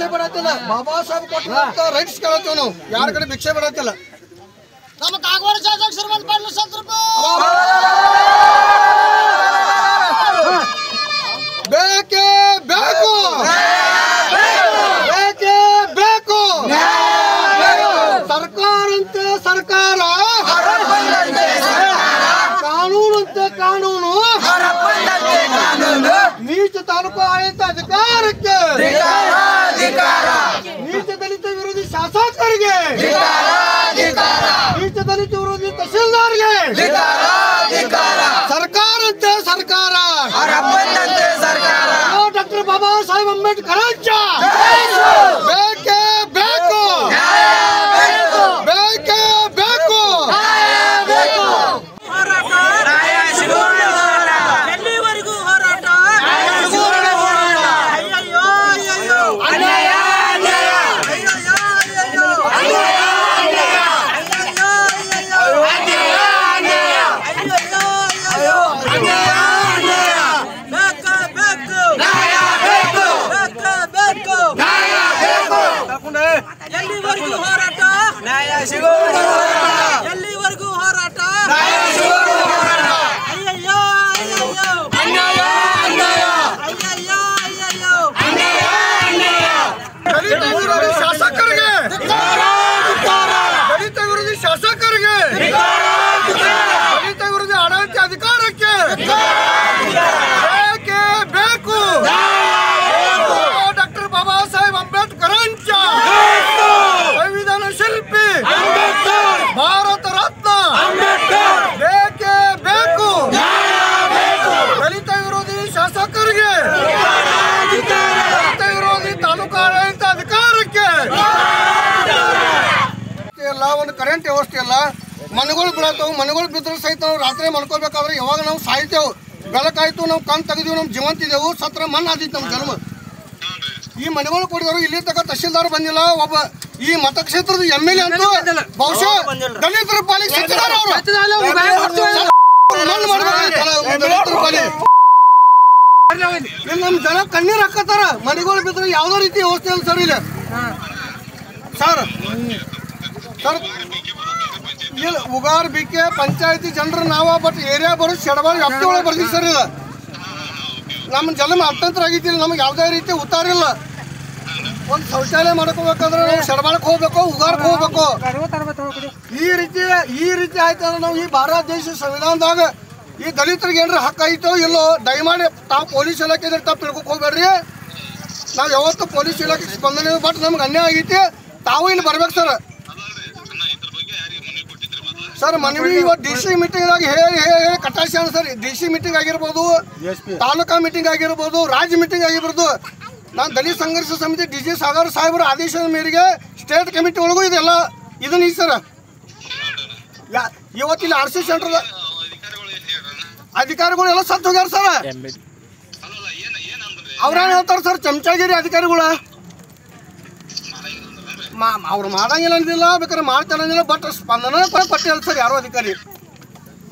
ಭಿಕ್ಷೆ ಬಿಡತ್ತಿಲ್ಲ ಬಾಬಾ ಸಾಹೇಬ್ ಕೊಟ್ಟಿರುವಂತ ರೈಟ್ಸ್ ಕೇಳತ್ತೇವ್ ನಾವು ಯಾರ ಕಡೆ ಭಿಕ್ಷೆ ಬಿಡತ್ತಿಲ್ಲ ನಮ್ಮ ಕಾಗವಾಡ ಶಾಸಕ ಶ್ರೀಮಂತ ಪಾಟೀಲ್ ಸಂತೃಪ್ಪ ಬೇಕೇ ಬೇಕು ಬೇಕೇ ಬೇಕು ಸರ್ಕಾರ ಅಂತೆ ಸರ್ಕಾರ ಕಾನೂನಂತೆ ಕಾನೂನು ನೀಚ ತಾಲೂಕು ಆಡಳಿತ ಅಧಿಕಾರಕ್ಕೆ ನೀಚ ದಲಿತ ವಿರೋಧಿ ಶಾಸಕರಿಗೆ ನೀಚ ದಲಿತ ವಿರೋಧಿ ತಹಶೀಲ್ದಾರ್ಗೆ ಸರ್ಕಾರ ಅಂತೆ ಸರ್ಕಾರ ಡಾಕ್ಟರ್ ಬಾಬಾ ಸಾಹೇಬ್ ಅಂಬೇಡ್ಕರ್ ಅಜ್ಜ ಬೇಕೇ ಬೇಕು ಬೇಕೇ ಬೇಕು ಎಲ್ಲಿವರೆಗೂ ಹೋರಾಟ ಅಯ್ಯಯ್ಯೋ ಅಯ್ಯಯ್ಯೋ ಅಯ್ಯಯ್ಯೋ ಅಯ್ಯಯ್ಯೋ ಅಯ್ಯಯ್ಯೋ ಅಯ್ಯಯ್ಯೋ ಬೇಕು ಬೇಕು ಬೇಕು ಬೇಕು ಎಲ್ಲಿವರೆಗೂ ಹೋರಾಟ ಎಲ್ಲಿವರೆಗೂ ಹೋರಾಟ ಅಯ್ಯಯ್ಯೋ ಅಯ್ಯಯ್ಯೋ ಅಯ್ಯಯ್ಯೋ ಅಯ್ಯಯ್ಯೋ ದಲಿತ ವಿರೋಧಿ ಶಾಸಕರಿಗೆ ದಲಿತ ವಿರೋಧಿ ಶಾಸಕರಿಗೆ ದಲಿತ ವಿರೋಧಿ ಆಡಳಿತ ಅಧಿಕಾರಕ್ಕೆ ಬೇಕೇ ಬೇಕು ಡಾಕ್ಟರ್ ಬಾಬಾ ಸಾಹೇಬ್ ಅಂಬೇಡ್ಕರ್ ಅಂಚ ಸಂವಿಧಾನ ಶಿಲ್ಪಿ ಭಾರತ ರತ್ನ ಬೇಕೇ ಬೇಕು ದಲಿತ ವಿರೋಧಿ ಶಾಸಕರಿಗೆ ದಲಿತ ವಿರೋಧಿ ತಾಲೂಕು ಆಡಳಿತ ಅಧಿಕಾರಕ್ಕೆ ಎಲ್ಲ ಒಂದು ಕರೆಂಟ್ ವ್ಯವಸ್ಥೆ ಇಲ್ಲ ಮನೆಗಳು ಬೀಳತ್ತವು ಮನೆಗಳು ಬಿದ್ದರೆ ಸಹಿತ ನಾವು ರಾತ್ರಿ ಮಲ್ಕೋಬೇಕಾದ್ರೆ ಯಾವಾಗ ನಾವು ಸಾಯ್ತೇವೆ ಬೆಳಕಾಯ್ತು ನಾವು ಕಣ್ ತೆಗೆದಿವಿ ನಾವು ಜೀವಂತಿದ್ದೆವು ಸತ್ರ ಮಣ್ಣು ಆದಿತ್ತು ನಮ್ಮ ಜನ್ಮ ಈ ಮನೆಗಳು ಕೊಡಿದವರು ಇಲ್ಲಿ ತನಕ ತಹಶೀಲ್ದಾರ್ ಬಂದಿಲ್ಲ ಒಬ್ಬ ಈ ಮತಕ್ಷೇತ್ರದ ಎಮ್ ಎಲ್ ಎ ಅಂತೂ ಬಹುಶಃ ದಲಿತರ ಪಾಲಿಗೆ ಸತ್ತಿದ್ದಾರೆ ಅವರು ಮಣ್ಣು ಮಾಡ್ಬೇಕಾಗಿತ್ತಲ್ಲ ದಲಿತರ ಪಾಲಿಗೆ ಇಲ್ಲಿ ನಮ್ಮ ಜನ ಕಣ್ಣೀರ್ ಹಾಕತ್ತಾರ ಮನೆಗಳು ಬಿದ್ರೆ ಯಾವ್ದೋ ರೀತಿ ವ್ಯವಸ್ಥೆ ಇಲ್ಲ ಸರ್ ಇಲ್ಲಿ ಸರ್ ಸರ್ ಇಲ್ಲ ಉಗಾರ್ ಬಿಕೆ ಪಂಚಾಯತಿ ಜನರು ನಾವ ಬಟ್ ಏರಿಯಾ ಬರೋದು ಶೆಡಬಾಳ್ ವ್ಯಾಪ್ತಿ ಒಳಗೆ ಬರ್ತೀವಿ ಸರ್ ಇದು ನಮ್ಮ ಜನ್ಮ ಅರ್ಥಂತರ ಆಗಿದ್ದಿಲ್ಲ ನಮಗೆ ಯಾವುದೇ ರೀತಿ ಉತ್ತಾರ ಇಲ್ಲ ಒಂದು ಶೌಚಾಲಯ ಮಾಡ್ಕೋಬೇಕಾದ್ರೆ ನಾವು ಶೆಡಬಾಳಕ್ಕೆ ಹೋಗ್ಬೇಕು ಉಗಾರ್ಕ್ ಹೋಗ್ಬೇಕು ಈ ರೀತಿ ಈ ರೀತಿ ಆಯ್ತಂದ್ರೆ ನಾವು ಈ ಭಾರತ ದೇಶ ಸಂವಿಧಾನದಾಗ ಈ ದಲಿತರಿಗೆ ಏನ್ರ ಹಕ್ಕು ಐತೋ ಇಲ್ಲೋ ದಯಮಾಡಿ ತಾವು ಪೊಲೀಸ್ ಇಲಾಖೆ ಇದ್ರೆ ತಾವು ತಿಳ್ಕೊಕ್ ಹೋಗ್ಬೇಡ್ರಿ ನಾವು ಯಾವತ್ತು ಪೊಲೀಸ್ ಇಲಾಖೆ ಸ್ಪಂದನೆ ಬಟ್ ನಮ್ಗೆ ಅನ್ಯಾಯ ಆಗೈತಿ ತಾವು ಇಲ್ಲಿ ಬರ್ಬೇಕು ಸರ್ ಸರ್ ಮನವಿ ಇವತ್ತು ಡಿ ಸಿ ಮೀಟಿಂಗ್ದಾಗ ಹೇಳಿ ಹೇಳಿ ಹೇಳಿ ಕಟ್ಟಾಡ್ಸ್ಯಾನ ಸರ್ ಡಿ ಸಿ ಮೀಟಿಂಗ್ ಆಗಿರ್ಬೋದು ತಾಲೂಕಾ ಮೀಟಿಂಗ್ ಆಗಿರ್ಬೋದು ರಾಜ್ಯ ಮೀಟಿಂಗ್ ಆಗಿರ್ಬೋದು ನಾನು ದಲಿತ ಸಂಘರ್ಷ ಸಮಿತಿ ಡಿ ಜಿ ಸಾಗರ್ ಸಾಹೇಬರ ಆದೇಶದ ಮೇರೆಗೆ ಸ್ಟೇಟ್ ಕಮಿಟಿ ಒಳಗೂ ಇದೆಲ್ಲ ಇದನ್ನ ಈ ಸರ್ ಯಾ- ಇವತ್ತು ಇಲ್ಲಿ ಆರ್ ಸಿ ಸೆಂಟರ್ ಅಧಿಕಾರಿಗಳು ಎಲ್ಲ ಸತ್ತು ಹೋಗ್ಯಾರ ಸರ್ ಅವ್ರೇನ್ ಹೇಳ್ತಾರ ಸರ್ ಚಮಚಾಗಿರಿ ಅಧಿಕಾರಿಗಳು ಮಾ ಅವ್ರು ಮಾಡಂಗಿಲ್ಲ ಅಂದಿಲ್ಲ ಬೇಕಾದ್ರೆ ಮಾಡ್ತಾರ ಅಂದಿಲ್ಲ ಬಟ್ ಸ್ಪಂದನ ಕೊಟ್ಟಿಲ್ಲ ಸರ್ ಯಾರೋ ಅಧಿಕಾರಿ